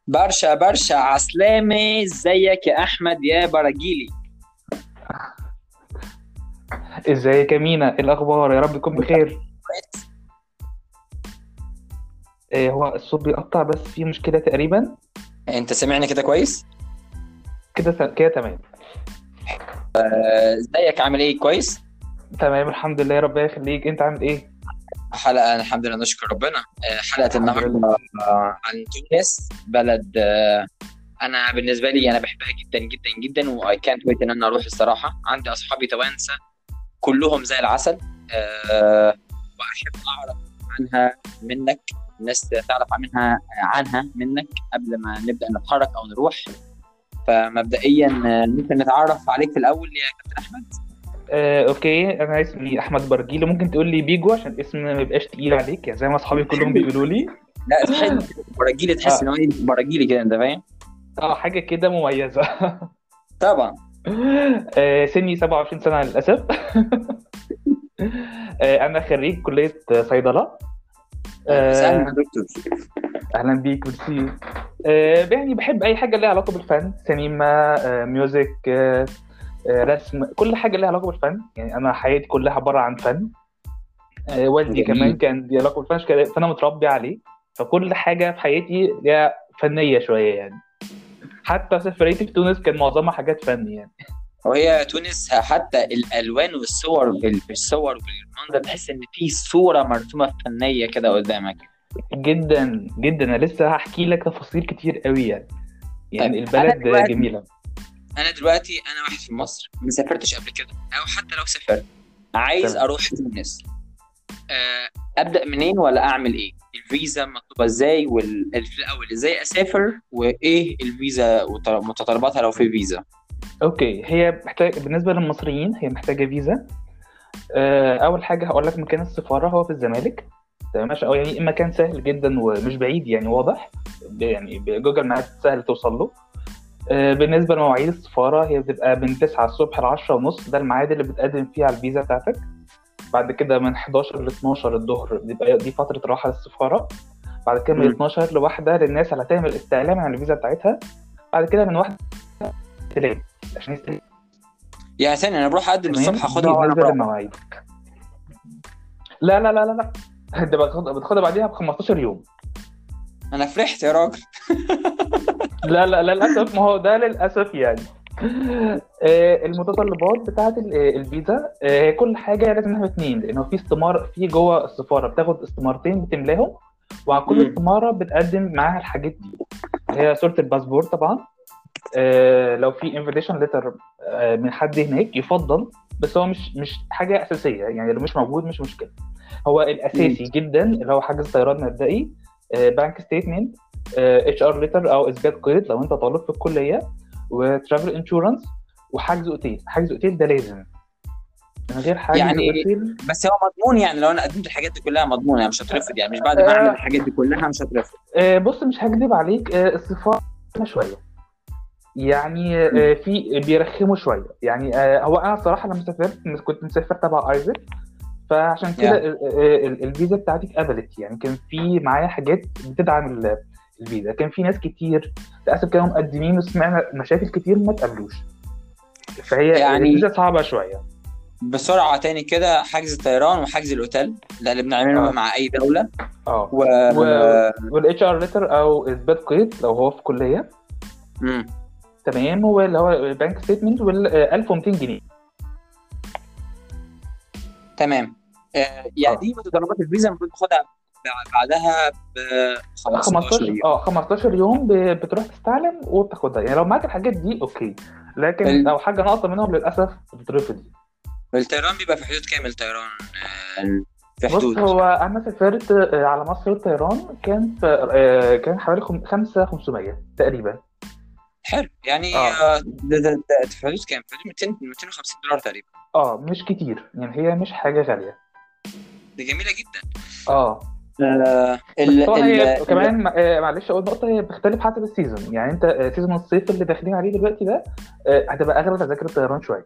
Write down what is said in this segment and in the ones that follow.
برشا برشا عسلامة ازيك يا احمد يا براجيلي ازيك يا مينا ايه الاخبار يا رب تكون بخير إيه هو الصوت بيقطع بس في مشكله تقريبا انت سامعني كده كويس كده ت- كده تمام آه، ازيك عامل ايه كويس تمام الحمد لله ربنا يخليك انت عامل ايه حلقة الحمد لله نشكر ربنا آه، حلقة الحمد النهاردة لله آه، عن تونس بلد آه، انا بالنسبة لي انا بحبها جدا جدا جدا واي كانت ويت ان انا اروح الصراحة عندي اصحابي توانسة كلهم زي العسل آه، واحب اعرف عنها منك الناس تعرف عنها عنها منك قبل ما نبدأ نتحرك او نروح فمبدئيا آه، ممكن نتعرف عليك في الاول يا كابتن احمد آه، اوكي انا اسمي احمد برجيلي ممكن تقول لي بيجو عشان اسم ما يبقاش تقيل عليك يعني زي ما اصحابي كلهم بيقولوا لي لا تحس براجيلي تحس اه ان هو ايه براجيلي كده انت فاهم اه حاجه كده مميزه طبعا آه، سني 27 سنه للاسف آه، انا خريج كليه صيدله اهلا وسهلا يا آه، دكتور اهلا بيك ميرسي آه، يعني بحب اي حاجه ليها علاقه بالفن سينما آه، ميوزك آه، آه، رسم كل حاجه ليها علاقه بالفن يعني انا حياتي كلها عباره عن فن آه، والدي كمان جميل كان ليه علاقه بالفن كده- فانا متربي عليه فكل حاجه في حياتي ليها فنيه شويه يعني حتى سفريتي في تونس كان معظمها حاجات فن يعني وهي تونس حتى الالوان والصور الصور والمنظر تحس ان في صوره مرسومه فنيه كده قدامك جدا جدا انا لسه هحكي لك تفاصيل كتير قوي يعني يعني طيب انا البلد دلوقتي جميله انا دلوقتي انا واحد في مصر ما سافرتش قبل كده او حتى لو سافرت عايز تمام اروح تونس آه، ابدا منين ولا اعمل ايه الفيزا مطلوبه ازاي وال... في الاول ازاي اسافر وايه الفيزا ومتطلباتها لو في فيزا اوكي هي محتاج بالنسبه للمصريين هي محتاجه فيزا آه، اول حاجه هقول لك مكان السفاره هو في الزمالك تمام ماشي او يعني مكان سهل جدا ومش بعيد يعني واضح ب- يعني بجوجل ماب سهل توصل له آه، بالنسبه لمواعيد السفاره هي بتبقى من 9 الصبح ل 10 ونص ده الميعاد اللي بتقدم فيه على الفيزا بتاعتك بعد كده من 11 ل 12 الظهر بيبقى دي فتره راحه للسفاره بعد كده من مم. 12 لواحده للناس اللي هتعمل استعلام عن الفيزا بتاعتها بعد كده من واحده استلام عشان يستلم يا ثاني انا بروح اقدم تمام الصبح دي اخدها وانا بالنسبه مروح للمواعيد لا لا لا لا لا انت بتاخد- بتاخدها بعديها ب 15 يوم انا فرحت يا راجل لا لا للاسف ما هو ده للاسف يعني آه، المتطلبات بتاعت ال- آه، الفيزا آه، كل حاجه لازم نعمل اتنين لانه في استماره في جوه السفاره بتاخد استمارتين بتملاهم وعلى كل مم. استماره بتقدم معاها الحاجات دي هي صوره الباسبور طبعا آه، لو في انفيتيشن ليتر من حد هناك يفضل بس هو مش مش حاجه اساسيه يعني لو مش موجود مش مشكله هو مم. الاساسي جدا اللي هو حجز طيران مبدئي بانك ستيتمنت اتش ار ليتر او اثبات قيد لو انت طالب في الكليه وترافل انشورنس وحجز اوتيل حجز اوتيل ده لازم من غير حجز يعني اوتيل بس هو مضمون يعني لو انا قدمت الحاجات دي كلها مضمون يعني مش هترفض يعني مش بعد ما اعمل آه، الحاجات دي كلها مش هترفض آه، بص مش هكذب عليك آه، الصفات شويه يعني مم. آه، في بيرخموا شويه يعني آه، هو انا الصراحه لما سافرت كنت مسافر تبع ايزك فعشان كده يا ال- ال- الفيزا بتاعتي اتقبلت يعني كان في معايا حاجات بتدعم ال- الفيزا كان في ناس كتير للاسف كانوا مقدمين وسمعنا مشاكل كتير ما اتقبلوش فهي يعني الفيزا صعبه شويه بسرعة تاني كده حجز الطيران وحجز الأوتيل ده اللي بنعمله اه مع أي دولة اه و والاتش ار ليتر او اثبات قيد لو هو في كليه مم. تمام واللي هو البنك ستيتمنت وال 1200 جنيه تمام آه، يعني اه دي متطلبات الفيزا المفروض تاخدها بع- بعدها ب 15 15 يوم اه 15 يوم ب- بتروح تستعلم وبتاخدها يعني لو معاك الحاجات دي اوكي لكن ال- لو حاجه ناقصه منهم للاسف بتترفض الطيران بيبقى في حدود كام الطيران آه، في بص حدود هو انا سافرت آه، على مصر الطيران كان في آه، كان حوالي 5 500 تقريبا حلو يعني اه آه، ده ده ده في حدود كام؟ في حدود 200 250 دولار تقريبا اه مش كتير يعني هي مش حاجه غاليه دي جميلة جدا اه آه، بس ال طبعا ال هي ال كمان آه، معلش اول نقطه هي بتختلف حسب السيزون يعني انت آه، سيزون الصيف اللي داخلين عليه دلوقتي ده آه، هتبقى اغلى تذاكر الطيران شويه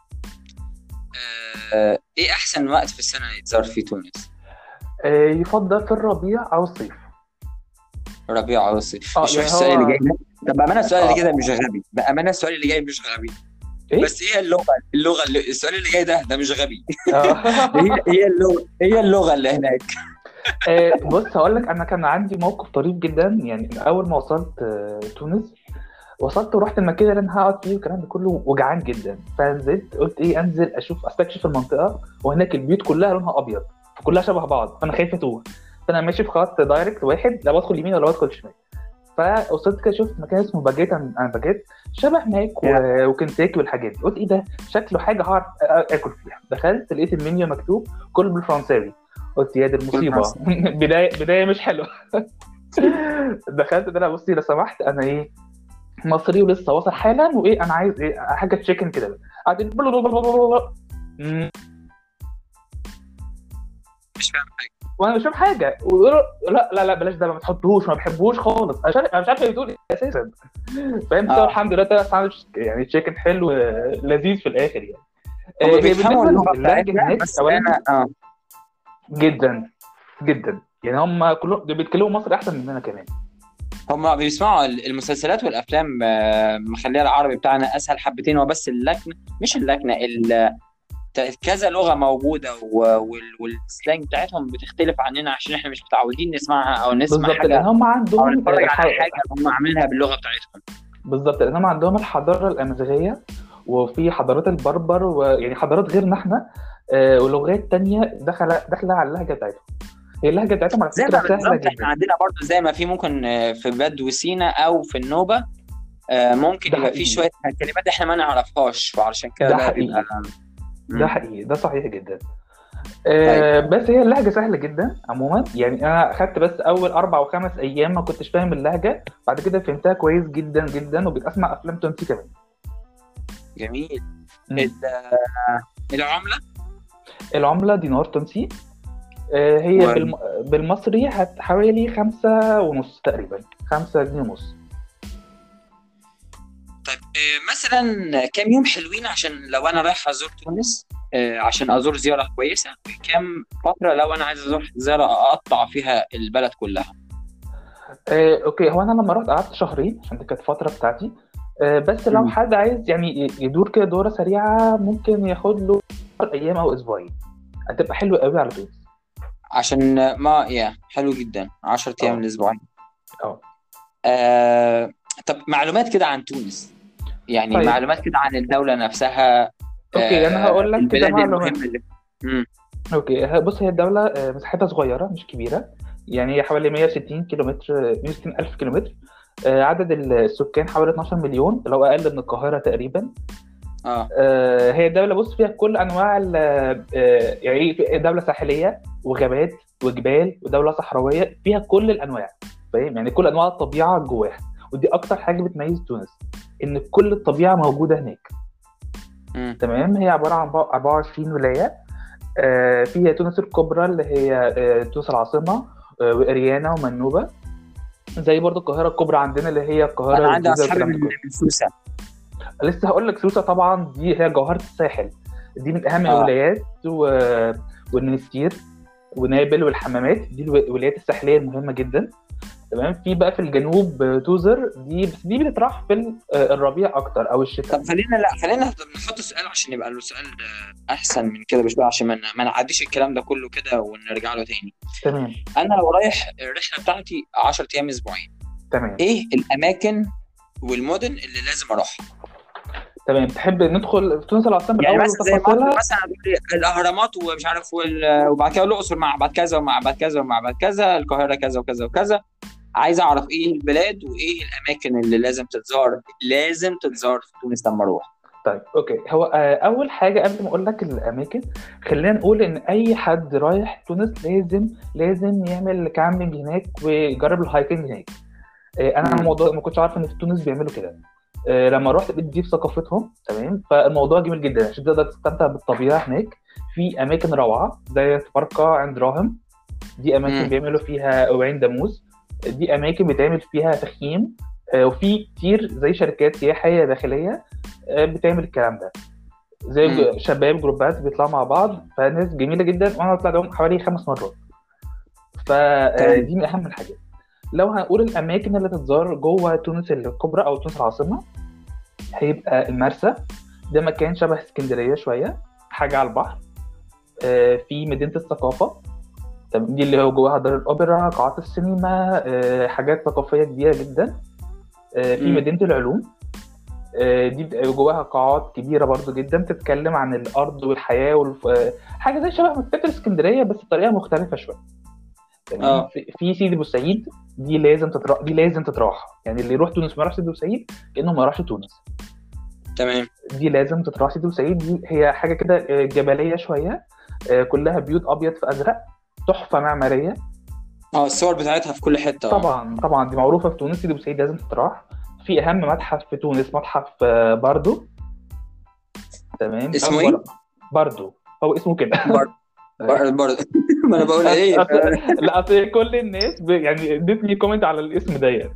آه، ايه احسن وقت في السنة يتزار فيه تونس؟ آه، يفضل في الربيع او الصيف ربيع عاصي اه شوف يعني السؤال اللي هو جاي ده طب بامانه السؤال اللي اه جاي ده مش غبي بامانه السؤال اللي جاي مش غبي ايه بس هي اللغه اللغه اللي السؤال اللي جاي ده ده مش غبي اه هي هي اللغه هي اللغه اللي هناك آه، بص هقول لك انا كان عندي موقف طريف جدا يعني اول ما وصلت آه، تونس وصلت ورحت المكان اللي انا هقعد فيه والكلام ده كله وجعان جدا فنزلت قلت ايه انزل اشوف استكشف المنطقه وهناك البيوت كلها لونها ابيض فكلها شبه بعض فانا خايف اتوه فانا ماشي في خط دايركت واحد لا بدخل يمين ولا بدخل شمال فوصلت كده شفت مكان اسمه باجيت انا باجيت شبه ماك و- وكنتاكي والحاجات دي قلت ايه ده شكله حاجه هعرف آ- اكل فيها دخلت لقيت المنيو مكتوب كله بالفرنساوي قلت يا دي المصيبه بدايه بدايه مش حلوه دخلت ده انا بصي لو سمحت انا ايه مصري ولسه واصل حالا وايه انا عايز ايه حاجه تشيكن كده بقى. قاعدين مم، مش فاهم حاجه وانا مش فاهم حاجه ويقولوا لا لا لا بلاش ده ما تحطوش ما بحبوش خالص انا مش عارف انا مش عارف هي بتقول ايه اساسا فاهم آه. آه. الحمد لله طلع ساندوتش يعني تشيكن حلو آه، لذيذ في الاخر يعني آه، هم هي بيفهموا بالنسبة اللغه للهجة بتاعتنا هناك بس أولاً انا اه جدا جدا يعني هم كلهم دول بيتكلموا مصري احسن مننا كمان هم بيسمعوا المسلسلات والافلام آه، مخليه العربي بتاعنا اسهل حبتين هو بس اللكنه مش اللكنه ال- ت- كذا لغه موجوده و- وال- والسلانج بتاعتهم بتختلف عننا عشان احنا مش متعودين نسمعها او نسمع بالظبط لان حاجه هم او عندهم نتفرج الح- على حاجه هم عاملينها باللغه بتاعتهم بالظبط لان هم عندهم الحضاره الامازيغيه وفي حضارات البربر ويعني حضارات غيرنا احنا آه، ولغات تانية داخله داخله على اللهجه بتاعتهم هي اللهجه بتاعتهم على زي فكره ما سهله بالظبط احنا جدا عندنا برضو زي ما في ممكن آه، في بدو سينا او في النوبه آه، ممكن ده يبقى في حقيقي. شويه كلمات احنا ما نعرفهاش فعلشان كده ده ده حقيقي. بيبقى ده حقيقي ده صحيح جدا آه بس هي اللهجه سهله جدا عموما يعني انا اخدت بس اول اربع وخمس ايام ما كنتش فاهم اللهجه بعد كده فهمتها كويس جدا جدا وبقيت اسمع افلام تونسي كمان جميل مم. ال- آه، العمله العمله دينار تونسي آه هي و- بالم... بالمصري هت حوالي خمسة ونص تقريبا خمسة جنيه ونص طيب آه، مثلا كام يوم حلوين عشان لو انا رايح ازور تونس آه، عشان ازور زياره كويسه كام فتره لو انا عايز ازور زياره اقطع فيها البلد كلها آه، اوكي هو انا لما رحت قعدت شهرين عشان دي كانت فتره بتاعتي آه، بس لو مم. حد عايز يعني ي- يدور كده دوره سريعه ممكن ياخد له ايام او اسبوعين هتبقى حلوه قوي على طول عشان آه، ما يا حلو جدا 10 ايام اه. الاسبوعين اه. آه، طب معلومات كده عن تونس يعني طيب. معلومات كده عن الدوله نفسها اوكي انا آه، هقول لك كده البلاد معلومات المهمه اللي مم. اوكي ه- بص هي الدوله آه، مساحتها صغيره مش كبيره يعني هي حوالي 160 كيلومتر 160 الف كيلومتر آه، عدد السكان حوالي 12 مليون اللي هو اقل من القاهره تقريبا اه آه، هي الدولة بص فيها كل أنواع ال- آه، يعني إيه في دولة ساحلية وغابات وجبال ودولة صحراوية فيها كل الأنواع فاهم يعني كل أنواع الطبيعة جواها ودي أكتر حاجة بتميز تونس إن كل الطبيعة موجودة هناك مم. تمام هي عبارة عن 24 ولاية آه، فيها تونس الكبرى اللي هي آه، تونس العاصمة آه، وإريانا ومنوبة زي برضو القاهرة الكبرى عندنا اللي هي القاهرة انا عندي والجيزة اصحابي والكلام من ده كله. من سوسه لسه هقول لك سوسه طبعا دي هي جوهره الساحل دي من اهم آه. الولايات و... والمنستير ونابل والحمامات دي الولايات الساحليه المهمه جدا تمام في بقى في الجنوب آه، توزر دي بس دي بتطرح في ال- آه، الربيع اكتر او الشتاء طب خلينا لا خلينا نحط سؤال عشان يبقى له سؤال آه، احسن من كده بشويه عشان ما ما نعديش الكلام ده كله كده ونرجع له تاني تمام انا لو رايح الرحله بتاعتي 10 ايام اسبوعين تمام ايه الاماكن والمدن اللي لازم اروحها تمام تحب ندخل في تونس العاصمه يعني الاول مثلا زي مصر وتفاصيلها مثلا هتقول لي الاهرامات ومش عارف وال... وبعد كده الاقصر مع بعد كذا ومع بعد كذا ومع بعد كذا القاهره كذا وكذا وكذا عايز اعرف ايه البلاد وايه الاماكن اللي لازم تتزار لازم تتزار في تونس لما اروح طيب اوكي هو آه، اول حاجه قبل ما اقول لك الاماكن خلينا نقول ان اي حد رايح تونس لازم لازم يعمل كامبينج هناك ويجرب الهايكنج هناك آه، انا مم. الموضوع ما كنتش عارف ان في تونس بيعملوا كده آه، لما رحت لقيت دي في ثقافتهم تمام فالموضوع جميل جدا عشان تقدر تستمتع بالطبيعه هناك في اماكن روعه زي فرقه عند راهم دي اماكن مم. بيعملوا فيها وعين داموس دي اماكن بيتعمل فيها تخييم آه، وفي كتير زي شركات سياحيه داخليه آه، بتعمل الكلام ده زي مم. جو- شباب جروبات بيطلعوا مع بعض فناس جميله جدا وانا طلعت معاهم حوالي خمس مرات تمام. فدي من اهم الحاجات لو هنقول الاماكن اللي تتزار جوه تونس الكبرى او تونس العاصمه هيبقى المرسى ده مكان شبه اسكندريه شويه حاجه على البحر آه، في مدينه الثقافه تمام دي اللي هو جواها دار الاوبرا قاعات السينما آه، حاجات ثقافيه كبيره جدا آه، في مم. مدينه العلوم آه، دي بتبقى جواها قاعات كبيره برضو جدا بتتكلم عن الارض والحياه والف... آه، حاجه زي شبه مكتبه اسكندريه بس بطريقه مختلفه شويه تمام آه. في في سيدي بورسعيد دي لازم تتراح دي لازم تتراح يعني اللي يروح تونس ما يروحش سيدي بورسعيد كانه ما راحش تونس تمام دي لازم تتراح سيدي بورسعيد دي هي حاجه كده آه، جبليه شويه آه، كلها بيوت ابيض في ازرق تحفه معماريه اه الصور بتاعتها في كل حته آه. طبعا طبعا دي معروفه في تونس سيدي بورسعيد لازم تتراح في اهم متحف في تونس متحف آه، باردو تمام اسمه أكبر- إيه؟ باردو هو اسمه كده برضه برضه برضه ما انا بقول ايه أصل- لا اصل كل الناس ب... يعني ادتني كومنت على الاسم ده يعني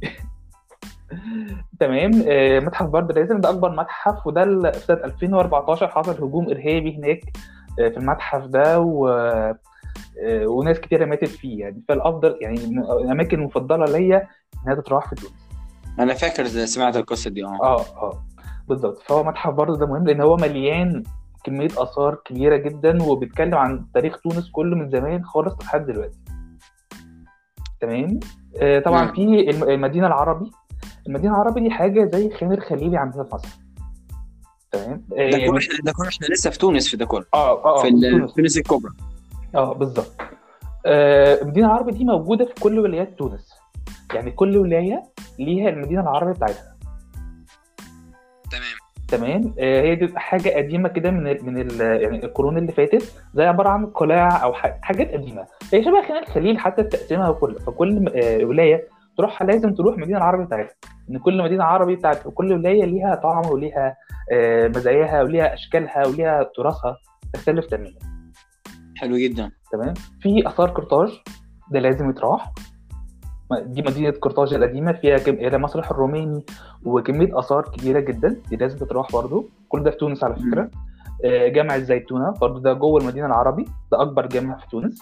تمام آه، متحف برضه لازم ده اكبر متحف وده ال- في سنه 2014 حصل هجوم ارهابي هناك آه، في المتحف ده و... آه، وناس كتيره ماتت فيه يعني فالافضل يعني من الاماكن المفضله ليا انها تتراح في تونس انا فاكر سمعت القصه دي اه اه اه بالظبط فهو متحف برضه ده مهم لان هو مليان كميه اثار كبيره جدا وبيتكلم عن تاريخ تونس كله من زمان خالص لحد دلوقتي تمام آه طبعا نعم. في الم- المدينه العربي المدينه العربي دي حاجه زي خان الخليلي عندنا في مصر تمام آه ده يعني- كل احنا ده كل احنا لسه في تونس في ده كله اه اه في في ال- تونس. تونس الكبرى اه بالظبط آه، المدينه العربي دي موجوده في كل ولايات تونس يعني كل ولايه ليها المدينه العربي بتاعتها تمام تمام آه، هي دي حاجه قديمه كده من ال من ال يعني القرون اللي فاتت زي عباره عن قلاع او ح- حاجات قديمه هي شبه خان الخليل حتى تقسيمها وكل فكل آه، ولايه تروحها لازم تروح المدينه العربي بتاعتها ان كل مدينه عربي بتاعت كل ولايه ليها طعم وليها آه، مزاياها وليها اشكالها وليها تراثها تختلف تماما حلو جدا تمام في اثار قرطاج ده لازم يتراح دي مدينه قرطاج القديمه فيها كم... فيها مسرح الروماني وكميه اثار كبيره جدا دي لازم تتراح برضو كل ده في تونس على فكره آه، جامع الزيتونه برضو ده جوه المدينه العربي ده اكبر جامع في تونس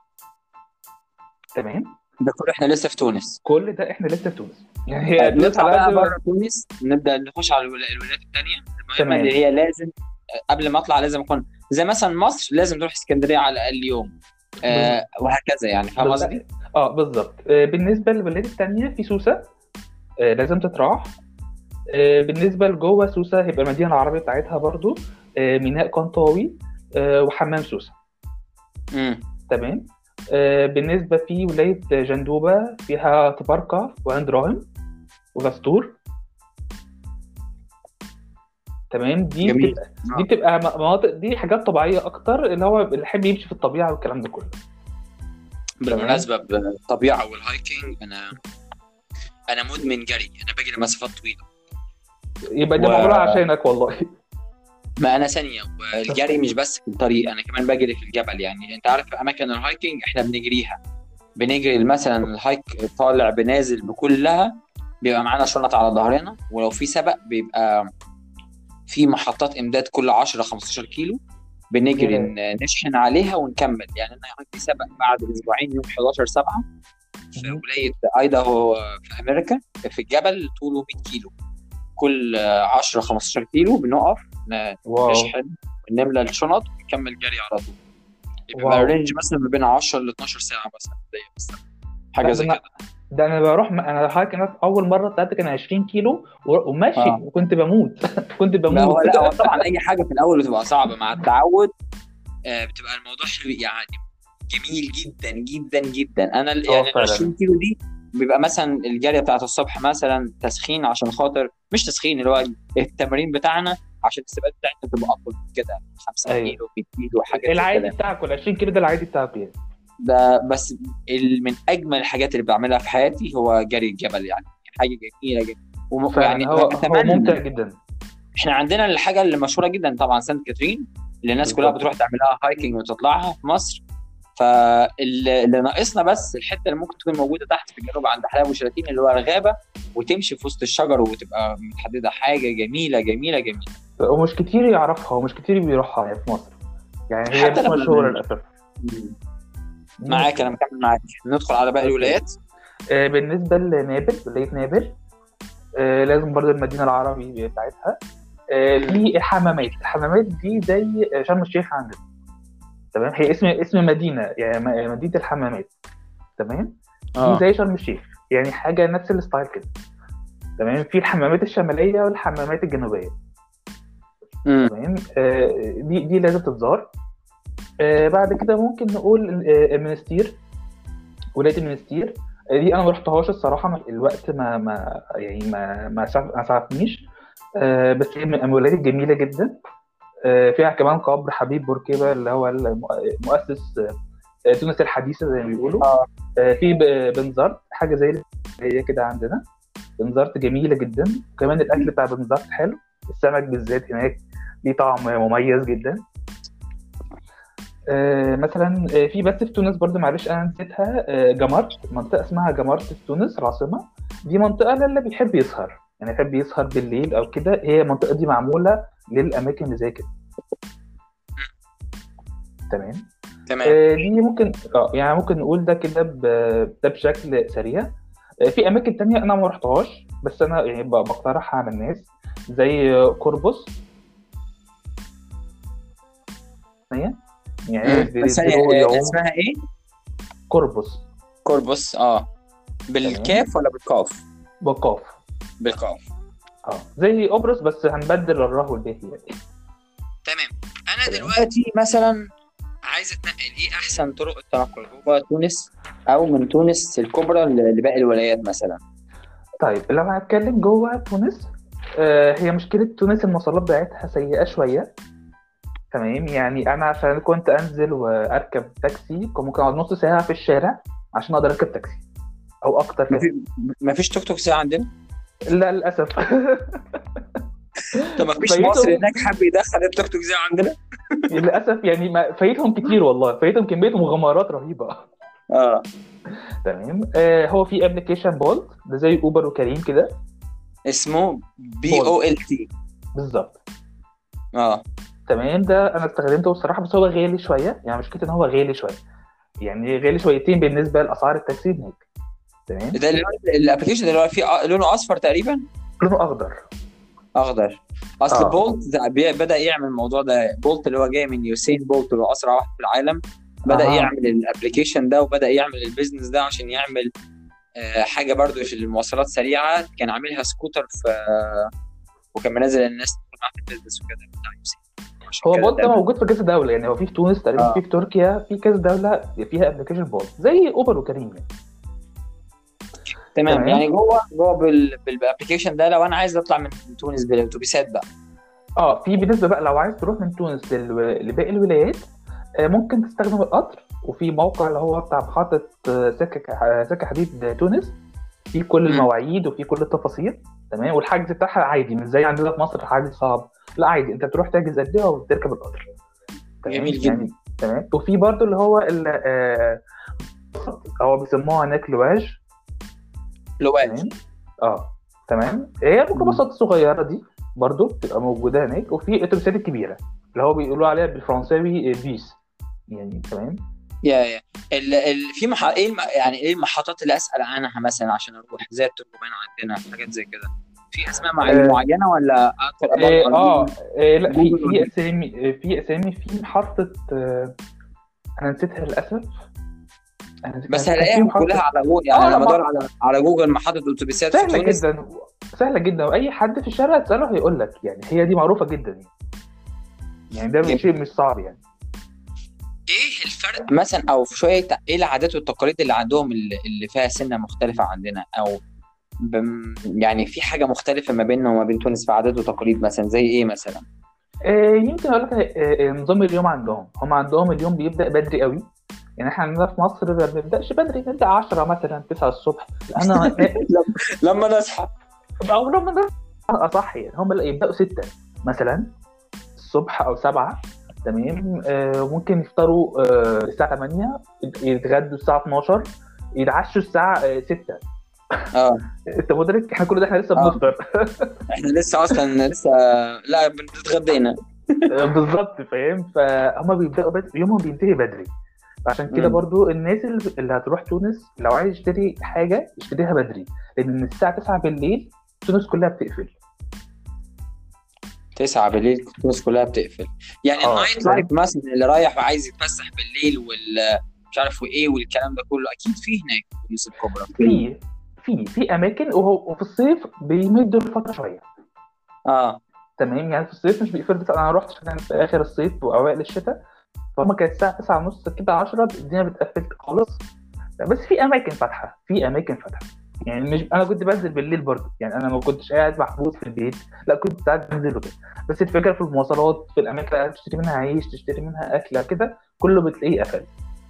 تمام ده كله احنا لسه في تونس كل ده احنا لسه في تونس يعني هي طيب، تونس نطلع على بقى قد بره تونس نبدا نخش على الولا- الولايات الثانيه المهمه تمام. اللي هي لازم قبل ما اطلع لازم اكون زي مثلا مصر لازم تروح اسكندريه على الاقل يوم آه وهكذا يعني فاهم بالظبط. قصدي؟ اه بالظبط آه، بالنسبه للبلاد الثانيه في سوسه آه، لازم تتراح آه، بالنسبه لجوه سوسه هيبقى المدينه العربيه بتاعتها برضو آه، ميناء قنطاوي آه، وحمام سوسه امم تمام آه، بالنسبه في ولايه جندوبه فيها تباركه وعين دراهم وغسطور تمام دي جميل. بتبقى دي بتبقى م- مناطق دي حاجات طبيعيه اكتر اللي هو اللي يحب يمشي في الطبيعه والكلام ده كله بالمناسبه بالطبيعه والهايكنج انا انا مدمن جري انا بجري مسافات طويله يبقى ده و- معمول عشانك والله ما انا ثانيه والجري مش بس في الطريق انا كمان بجري في الجبل يعني انت عارف اماكن الهايكنج احنا بنجريها بنجري مثلا الهايك طالع بنازل بكلها بيبقى معانا شنط على ظهرنا ولو في سبق بيبقى في محطات امداد كل 10 15 كيلو بنجري ياه. ن- نشحن عليها ونكمل يعني انا عندي سبق بعد اسبوعين يوم 11 7 في مهم. ولايه ايداهو في امريكا في الجبل طوله 100 كيلو كل 10 15 كيلو بنقف ن- واو نشحن ونملى الشنط ونكمل جري على طول يبقى واو. الرينج مثلا ما بين 10 ل 12 ساعه مثلا دقيقة بس حاجه لا، زي ده كده ده انا بروح انا الهايك انا اول مره طلعت كان 20 كيلو و- وماشي آه. وكنت بموت كنت لا هو بموت لا هو طبعا اي حاجه في الاول بتبقى صعبه مع التعود آه، بتبقى الموضوع حلو يعني جميل جدا جدا جدا انا ال- آه، يعني ال فعلا. 20 كيلو دي بيبقى مثلا الجاريه بتاعت الصبح مثلا تسخين عشان خاطر مش تسخين اللي هو التمرين بتاعنا عشان السباقات بتاعتنا تبقى اقوى من كده 5 أيوة. كيلو 100 كيلو حاجه زي العادي كده. بتاعك وال 20 كيلو ده العادي بتاعك يعني ده بس ال- من اجمل الحاجات اللي بعملها في حياتي هو جري الجبل يعني حاجه جميله جدا وم- فعلا يعني هو هو اتمنى ممتع جدا احنا عندنا الحاجه اللي مشهوره جدا طبعا سانت كاترين اللي الناس كلها بالظبط. بتروح تعملها هايكنج وتطلعها في مصر فاللي ناقصنا بس الحته اللي ممكن تكون موجوده تحت في الجنوب عند حلايب وشلاتين اللي هو الغابه وتمشي في وسط الشجر وتبقى متحدده حاجه جميله جميله جميله ومش كتير يعرفها ومش كتير بيروحها يعني في مصر يعني هي حتى مش لما- مشهوره للاسف معاك انا مكمل معاك ندخل على باقي الولايات آه، بالنسبه لنابل ولايه نابل آه، لازم برضه المدينه العربي بتاعتها آه، في الحمامات الحمامات دي زي شرم الشيخ عندنا تمام هي اسم اسم مدينه يعني م- مدينه الحمامات تمام دي اه زي شرم الشيخ يعني حاجه نفس الستايل كده تمام في الحمامات الشماليه والحمامات الجنوبيه امم تمام آه، دي دي لازم تتزار آه، بعد كده ممكن نقول آه، المنستير ولايه المنستير آه، دي انا ما رحتهاش الصراحه ما- الوقت ما ما يعني ما ما سع- ما سعفنيش آه، بس هي من الولايات الجميله جدا آه، فيها كمان قبر حبيب بوركيبه اللي هو الم- مؤسس آه، تونس الحديثه زي ما بيقولوا اه آه، في ب- بنزرت حاجه زي اللي هي كده عندنا بنزرت جميله جدا وكمان الاكل بتاع بنزرت حلو السمك بالذات هناك ليه طعم مميز جدا آه، مثلا آه، في بس في تونس برضه معلش انا نسيتها آه، جمارت منطقه اسمها جمارت في تونس العاصمه دي منطقه للي بيحب يسهر يعني يحب يسهر بالليل او كده هي المنطقه دي معموله للاماكن اللي زي كده تمام تمام آه، دي ممكن اه يعني ممكن نقول ده كده ب- ده بشكل سريع آه، في اماكن تانية انا ما رحتهاش بس انا يعني ب- بقترحها على الناس زي قربص يعني مم. بي- بس بيروحوا هي- يعوموا اسمها ايه؟ قربص كوربوس اه بالكاف ولا بالقاف؟ بقاف بالقاف اه زي قبرص بس هنبدل الره والباء يعني تمام انا تمام. دلوقتي مثلا عايز اتنقل ايه احسن طرق التنقل جوه تونس او من تونس الكبرى ل- لباقي الولايات مثلا طيب لو هنتكلم جوه تونس آه هي مشكلة تونس المواصلات بتاعتها سيئة شوية تمام يعني أنا عشان كنت أنزل وأركب تاكسي كنت ممكن أقعد نص ساعة في الشارع عشان أقدر أركب تاكسي أو أكتر كمان مفي- مفيش توك توك ساعه عندنا لا للأسف طب مفيش فايتهم- مصري هناك حب يدخل التوك توك ساعه عندنا للأسف يعني ما فايتهم كتير والله فايتهم كمية مغامرات رهيبة اه تمام آه هو في ابلكيشن بولت ده زي أوبر وكريم كده اسمه بي او ال تي بالظبط اه تمام ده انا استخدمته الصراحه بس هو غالي شويه يعني مشكلته ان هو غالي شويه يعني غالي شويتين بالنسبه لاسعار التاكسي هناك تمام ده اللي هو الابلكيشن اللي هو فيه آه، لونه اصفر تقريبا لونه اخضر اخضر اصل آه. بولت ده بي- بدا يعمل الموضوع ده بولت اللي هو جاي من يوسين بولت اللي هو اسرع واحد في العالم بدا أها. يعمل الابلكيشن ده وبدا يعمل البيزنس ده عشان يعمل آه، حاجه برضو في المواصلات سريعه كان عاملها سكوتر في وكان منزل الناس تدخل معاه في البيزنس وكده بتاع يوسين عشان هو كده بولت ده ده- موجود في كذا دوله يعني هو في في تونس تقريبا آه. في في تركيا في كذا دوله فيها ابلكيشن بولت زي اوبر وكريم يعني تمام تمام. يعني جوه جوه بال- بالابلكيشن ده لو انا عايز اطلع من تونس بالاتوبيسات بقى اه في بالنسبه بقى لو عايز تروح من تونس لل- لباقي الولايات آه، ممكن تستخدم القطر وفي موقع اللي هو بتاع محطه آه، سكك آه، سكه حديد تونس في كل مم. المواعيد وفي كل التفاصيل تمام والحجز بتاعها عادي مش زي عندنا في مصر حجز صعب لا عادي انت بتروح تحجز قد ايه وتركب القطر تمام؟ جميل جدا. يعني تمام وفي برضو اللي هو ال- آه، هو بيسموها هناك لواج لواج تمام اه تمام هي الميكروباصات الصغيره دي برضو بتبقى موجوده هناك وفي الاتوبيسات الكبيره اللي هو بيقولوا عليها بالفرنساوي بيس يعني تمام يا يا ال ال في مح... ايه الم... يعني ايه المحطات اللي اسال عنها مثلا عشان اروح زي الترجمان عندنا حاجات زي كده في اسماء مع... آه. معينه ولا اكتر إيه اه إيه لا في جوجل في اسامي في اسامي في محطه آه، انا نسيتها للاسف أنا نسيت- بس كان في هلاقيها محطة- كلها على جوجل يعني آه، لما ما- ادور على على جوجل محطه اتوبيسات في سهله تونس جدا سهله جدا واي حد في الشارع تساله هيقول لك يعني هي دي معروفه جدا يعني يعني ده جميل. شيء مش صعب يعني ايه الفرق مثلا او في شويه ايه العادات والتقاليد اللي عندهم اللي, اللي فيها سنه مختلفه عندنا او بم... يعني في حاجه مختلفه ما بيننا وما بين تونس في عادات وتقاليد مثلا زي ايه مثلا آه، يمكن اقول لك آه، آه، نظام اليوم عندهم هم عندهم اليوم بيبدا بدري قوي يعني احنا عندنا في مصر ما بنبداش بدري نبدا 10 مثلا 9 الصبح انا لما نصحى او لما ده اصح يعني هم لا يبداوا 6 مثلا الصبح او 7 تمام آه، ممكن يفطروا آه، الساعه 8 يتغدوا الساعه 12 يتعشوا الساعه 6 اه انت مدرك احنا كل ده احنا لسه آه. بنفطر احنا لسه اصلا لسه لا بنتغدينا بالظبط فاهم فهم بيبداوا بدري يومهم بينتهي بدري عشان كده مم. برضو الناس اللي اللي هتروح تونس لو عايز يشتري حاجه يشتريها بدري لان من الساعه 9 بالليل تونس كلها بتقفل 9 بالليل الناس كلها بتقفل يعني اه النايت فاهم. لايف مثلا اللي رايح وعايز يتفسح بالليل وال مش عارف وايه والكلام ده كله اكيد فيه هناك في تونس الكبرى في في في اماكن وهو وفي الصيف بيمدوا الفتره شويه اه تمام يعني في الصيف مش بيقفل بس انا رحت كان في اخر الصيف واوائل الشتاء فهم كانت الساعه 9 ونص كده 10 الدنيا بتقفل خالص بس في اماكن فاتحه في اماكن فاتحه يعني مش انا كنت بنزل بالليل برضه يعني انا ما كنتش قاعد محبوس في البيت لا كنت قاعد بنزل وكده بس الفكره في المواصلات في الاماكن اللي تشتري منها عيش تشتري منها اكله كده كله بتلاقيه قفل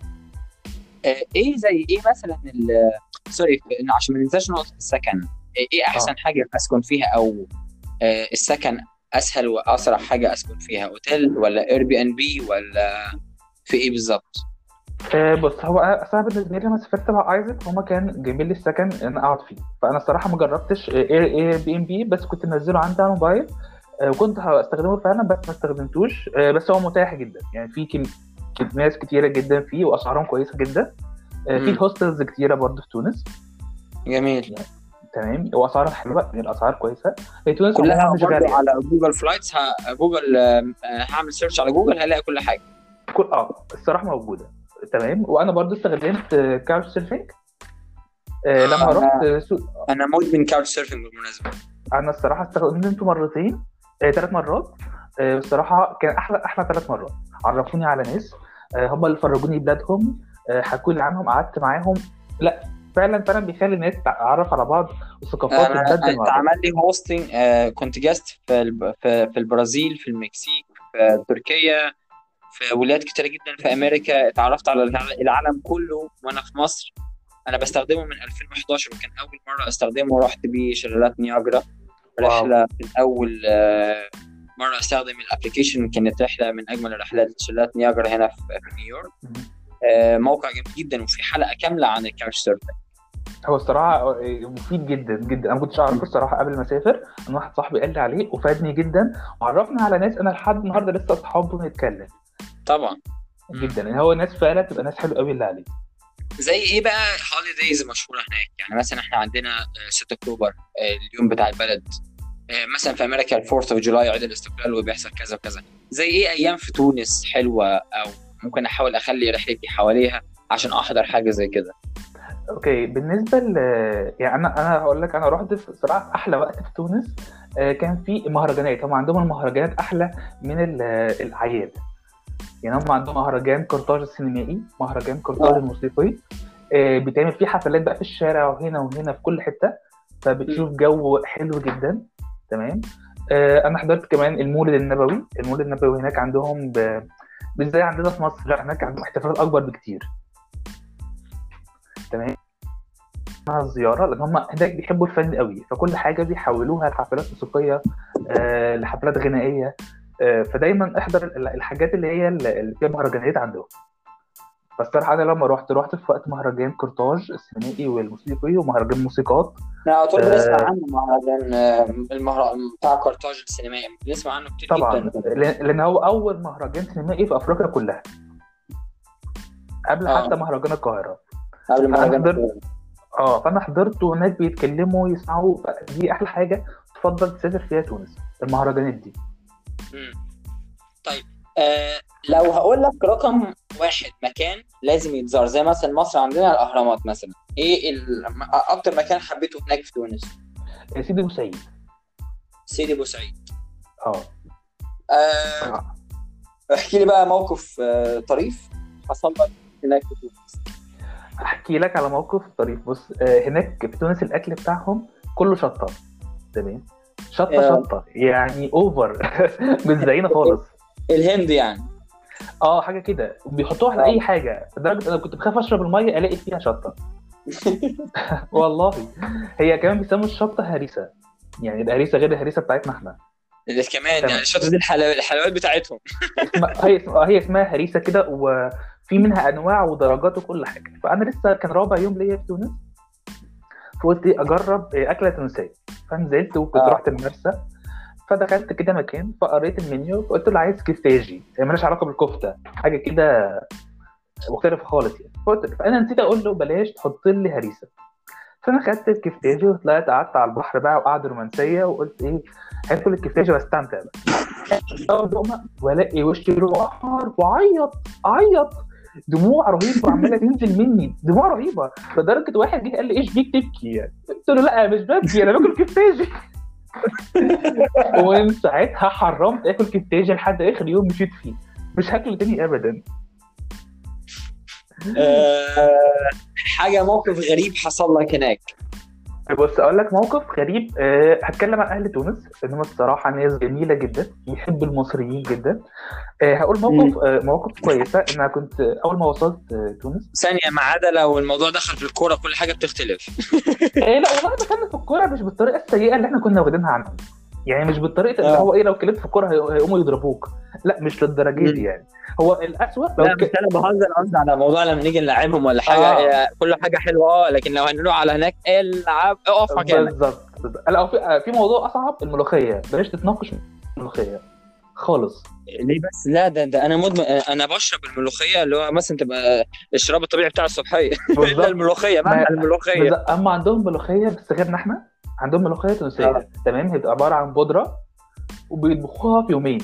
آه، ايه زي ايه مثلا ال سوري ف- عشان ما ننساش نقطه السكن ايه إيه احسن حاجه اسكن فيها او آه، السكن اسهل واسرع حاجه اسكن فيها اوتيل ولا اير بي ان بي ولا في ايه بالظبط آه، بص هو انا أصل أنا بالنسبه لي لما سافرت مع ايزك هما كان جايبين لي السكن ان انا اقعد فيه فانا الصراحه ما جربتش اير اير بي ام بي بس كنت منزله عندي على الموبايل آه، وكنت هستخدمه فعلا بس ما استخدمتوش آه، بس هو متاح جدا يعني في كم... كم- ناس كتيره جدا فيه واسعارهم كويسه جدا آه، في مم. هوستلز كتيره برضه في تونس جميل تمام واسعارها حلوه يعني الاسعار كويسه هي تونس كلها عموما مش برضه غاليه على جوجل فلايتس ه... جوجل آه، آه، هعمل سيرش على جوجل هلاقي كل حاجه كل اه الصراحه موجوده تمام وانا برضه استخدمت كاوش سيرفينج آه، لما أنا- رحت آه، سوق انا مدمن كاوتش سيرفنج بالمناسبه انا الصراحه استخدمته مرتين ثلاث مرات آه، الصراحه كان احلى احلى ثلاث مرات عرفوني على ناس آه، هم اللي فرجوني بلادهم آه، حكوا لي عنهم قعدت معاهم لا فعلا فعلا بيخلي الناس تتعرف على بعض والثقافات انا تتبدل مع بعض اتعمل لي هوستنج كنت جاست في الب... في في البرازيل في المكسيك في تركيا في ولايات كتيرة جدا في امريكا اتعرفت على الع- العالم كله وانا في مصر انا بستخدمه من 2011 وكان اول مره استخدمه ورحت بيه شلالات نياجرا واو. رحله في الاول آه، مره استخدم الابلكيشن كانت رحله من اجمل الرحلات شلالات نياجرا هنا في في نيويورك مم. آه، موقع جميل جدا وفي حلقه كامله عن الكاوتش سيرفنج هو الصراحه آه، مفيد جدا جدا انا ما كنتش اعرفه الصراحه قبل ما اسافر ان واحد صاحبي قال لي عليه وفادني جدا وعرفني على ناس انا لحد النهارده لسه اصحاب بنتكلم طبعا مم. جدا يعني هو ناس فعلا تبقى ناس حلوه قوي اللي عليه زي ايه بقى هوليديز مشهوره هناك يعني مثلا احنا عندنا آه، 6 اكتوبر آه، اليوم بتاع البلد آه، مثلا في امريكا الفورث اوف جولاي عيد الاستقلال وبيحصل كذا وكذا زي ايه ايام في تونس حلوه او ممكن احاول اخلي رحلتي حواليها عشان احضر حاجه زي كده اوكي بالنسبه ل يعني انا انا هقول لك انا رحت في صراحه احلى وقت في تونس آه، كان في مهرجانات هم عندهم المهرجانات احلى من ال- الاعياد يعني هم عندهم مهرجان قرطاج السينمائي مهرجان قرطاج آه. الموسيقي آه، بيتعمل فيه حفلات بقى في الشارع وهنا وهنا في كل حته فبتشوف جو حلو جدا تمام آه، انا حضرت كمان المولد النبوي المولد النبوي هناك عندهم ب... مش زي عندنا في مصر لا هناك عندهم احتفالات اكبر بكتير تمام مع الزياره لان هم هناك بيحبوا الفن قوي فكل حاجه بيحولوها لحفلات موسيقيه آه، لحفلات غنائيه آه، فدايما احضر ال- الحاجات اللي هي اللي فيها مهرجانات عندهم فالصراحه انا لما رحت رحت في وقت مهرجان قرطاج السينمائي والموسيقي ومهرجان موسيقات انا على طول آه. بنسمع عنه مهرجان آه، المهر... بتاع قرطاج السينمائي بنسمع عنه كتير طبعا جدا لان لأن هو اول مهرجان سينمائي في افريقيا كلها قبل آه. حتى مهرجان القاهره قبل مهرجان حضرت- القاهرة. اه فانا حضرت وناس بيتكلموا يسمعوا دي احلى حاجه تفضل تسافر فيها تونس المهرجانات دي مم. طيب آه لو هقول لك رقم واحد مكان لازم يتزار زي مثلا مصر عندنا الاهرامات مثلا ايه ال... اكتر مكان حبيته هناك في تونس يا سيدي بوسعيد سيدي بوسعيد اه آه آه. احكي لي بقى موقف آه طريف حصل لك هناك في تونس احكي لك على موقف طريف بص آه، هناك في تونس الاكل بتاعهم كله شطه تمام شطه آه. شطه يعني اوفر مش زينا خالص الهند يعني اه حاجه كده بيحطوها على آه. اي حاجه لدرجه انا كنت بخاف اشرب الميه الاقي فيها شطه والله هي كمان بيسموا الشطه هريسه يعني الهريسه غير الهريسه بتاعتنا احنا اللي كمان تمام. يعني الشطه دي الحلو... الحلويات بتاعتهم اسمها- هي اسمها هي اسمها هريسه كده وفي منها انواع ودرجات وكل حاجه فانا لسه كان رابع يوم ليا في تونس فقلت ايه اجرب إيه اكله تونسيه فنزلت وكنت آه. رحت المرسى فدخلت كده مكان فقريت المنيو فقلت له عايز كفتاجي هي مالهاش علاقه بالكفته حاجه كده مختلفه خالص يعني فقلت- فانا نسيت اقول له بلاش تحط لي هريسه فانا خدت الكفتاجي وطلعت قعدت على البحر بقى وقعده رومانسيه وقلت ايه هاكل الكفتاجي واستمتع بقى اول لقمه والاقي وشي لونه احمر واعيط اعيط دموع رهيبه عماله تنزل مني دموع رهيبه لدرجه واحد جه قال لي ايش بيك تبكي يعني قلت له لا مش ببكي انا باكل كفتاجي ومن ساعتها حرمت اكل كفتاجي لحد اخر يوم مشيت فيه مش هاكله تاني ابدا آه، حاجه موقف غريب حصل لك هناك بص اقول لك موقف غريب أه هتكلم عن اهل تونس انهم الصراحه ناس جميله جدا بيحبوا المصريين جدا أه هقول موقف أه مواقف كويسه ان انا كنت اول ما وصلت أه تونس ثانيه ما عدا لو الموضوع دخل في الكوره كل حاجه بتختلف أه لا والله دخلنا في الكوره مش بالطريقه السيئه اللي احنا كنا واخدينها عنهم يعني مش بالطريقه اللي آه. هو ايه لو اتكلمت في الكوره هي- هيقوموا يضربوك لا مش للدرجه دي مم. يعني هو الاسوء لو لا ك- بس انا بهزر قصدي على موضوع لما نيجي نلعبهم ولا حاجه آه. آه. كل حاجه حلوه اه لكن لو هنروح على هناك العب اقف مكانك بالظبط بالظبط. لا في في موضوع اصعب الملوخيه بلاش تتناقش في الملوخيه خالص ليه بس لا ده, ده انا مدمن انا بشرب الملوخيه اللي هو مثلا تبقى الشراب الطبيعي بتاع الصبحيه الا بالظبط الملوخيه ما- بعد الملوخيه بالظبط. اما عندهم ملوخيه بس غيرنا احنا عندهم ملوخيه تونسيه آه. تمام هي بتبقى عباره عن بودره وبيطبخوها في يومين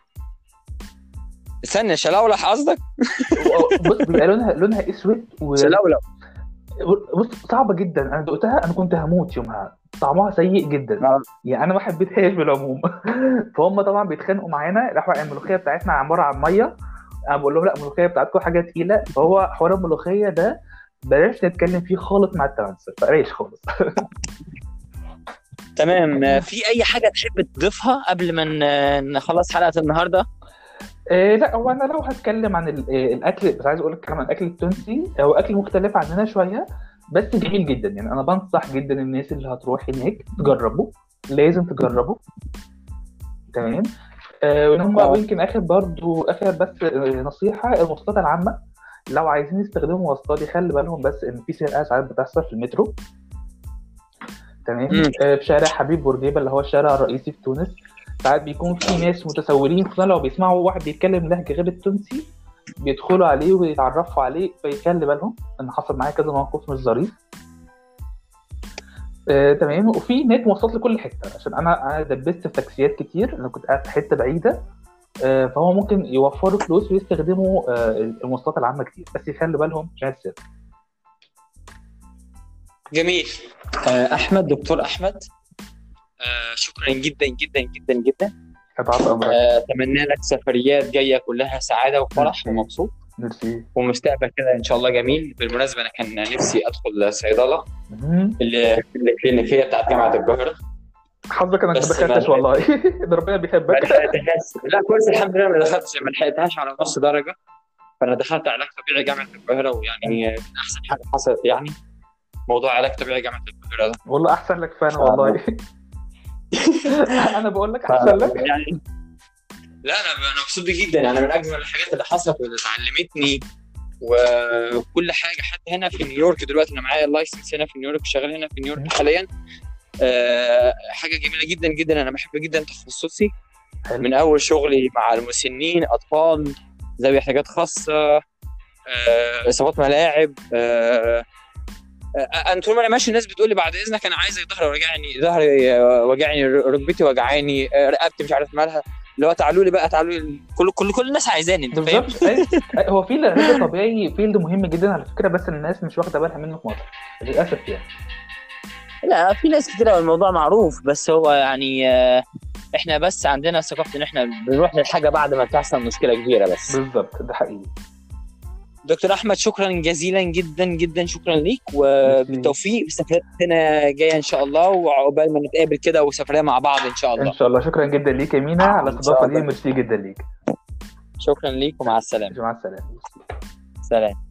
استنى شلاولح قصدك؟ بص بيبقى لونها لونها اسود و... شلاولح بص صعبه جدا انا دقتها انا كنت هموت يومها طعمها سيء جدا آه. يعني انا ما حبيتهاش بالعموم فهم طبعا بيتخانقوا معانا راحوا الملوخيه بتاعتنا عباره عن ميه انا بقول لهم لا الملوخيه بتاعتكم حاجه تقيله فهو حوار الملوخيه ده بلاش نتكلم فيه خالص مع الترانسفير بلاش خالص تمام آه، في اي حاجه تحب تضيفها قبل ما ن- نخلص حلقه النهارده؟ إيه لا هو انا لو هتكلم عن ال- إيه الاكل بس عايز اقول لك كمان الاكل التونسي هو اكل مختلف عننا شويه بس جميل جدا يعني انا بنصح جدا الناس اللي هتروح هناك تجربه لازم تجربه تمام آه وان هم آه. يمكن اخر برضو اخر بس آه، نصيحه المواصلات العامه لو عايزين يستخدموا مواصلات يخلي بالهم بس ان في سرقه ساعات بتحصل في المترو تمام مم. آه في شارع حبيب بورقيبه اللي هو الشارع الرئيسي في تونس ساعات بيكون في ناس متسولين خصوصا لو بيسمعوا واحد بيتكلم لهجه غير التونسي بيدخلوا عليه ويتعرفوا عليه فيخلي بالهم ان حصل معايا كذا موقف مش ظريف آه، تمام وفي نت مواصلات لكل حته عشان انا انا دبست في تاكسيات كتير انا كنت قاعد في حته بعيده آه، فهو ممكن يوفروا فلوس ويستخدموا آه، المواصلات العامه كتير بس يخلي بالهم عشان السر جميل آه، احمد دكتور احمد آه، شكرا جدا جدا جدا جدا هتعرف امرك آه، اتمنى لك سفريات جايه كلها سعاده وفرح ومبسوط ميرسي ومستقبل كده ان شاء الله جميل بالمناسبه انا كان نفسي ادخل صيدله مهم. اللي في الكلينيكيه بتاعت جامعه القاهره حظك انك ما بس ما دخلتش والله ده ربنا ما بيحبك لحقتهاش لا كويس الحمد لله ما دخلتش ما لحقتهاش على نص درجه فانا دخلت علاج طبيعي جامعه القاهره ويعني من احسن حاجه حصلت يعني موضوع علاج طبيعي جامعه القاهره ده والله احسن لك فعلا آه. والله انا بقول لك احسن لك يعني لا انا انا مبسوط بيه جدا يعني من اجمل الحاجات اللي حصلت واللي علمتني وكل حاجه حتى هنا في نيويورك دلوقتي انا معايا اللايسنس هنا في نيويورك شغال هنا في نيويورك حاليا آه، حاجه جميله جدا جدا انا بحب جدا تخصصي حلو. من اول شغلي مع المسنين اطفال ذوي احتياجات خاصه آه، اصابات ملاعب آه، آه، انا طول ما انا ماشي الناس بتقول لي بعد اذنك انا عايزك ظهري وجعني ظهري آه، وجعني ركبتي وجعاني آه، رقبتي مش عارف مالها اللي هو تعالوا لي بقى تعالوا لي كل كل كل الناس عايزاني انت فاهم بالظبط أيوة. هو في العلاج الطبيعي فيلد مهم جدا على فكره بس الناس مش واخده بالها منه في مصر للاسف يعني لا في ناس كتير قوي الموضوع معروف بس هو يعني آه، احنا بس عندنا ثقافه ان احنا بنروح للحاجه بعد ما تحصل مشكله كبيره بس بالظبط ده حقيقي دكتور احمد شكرا جزيلا جدا جدا شكرا ليك وبالتوفيق في سفريتنا جايه ان شاء الله وعقبال ما نتقابل كده وسفريه مع بعض ان شاء الله ان شاء الله شكرا جدا ليك يا مينا على إن شاء الاستضافه دي الله. ميرسي جدا ليك شكرا ليك ومع السلامه مع السلامه سلام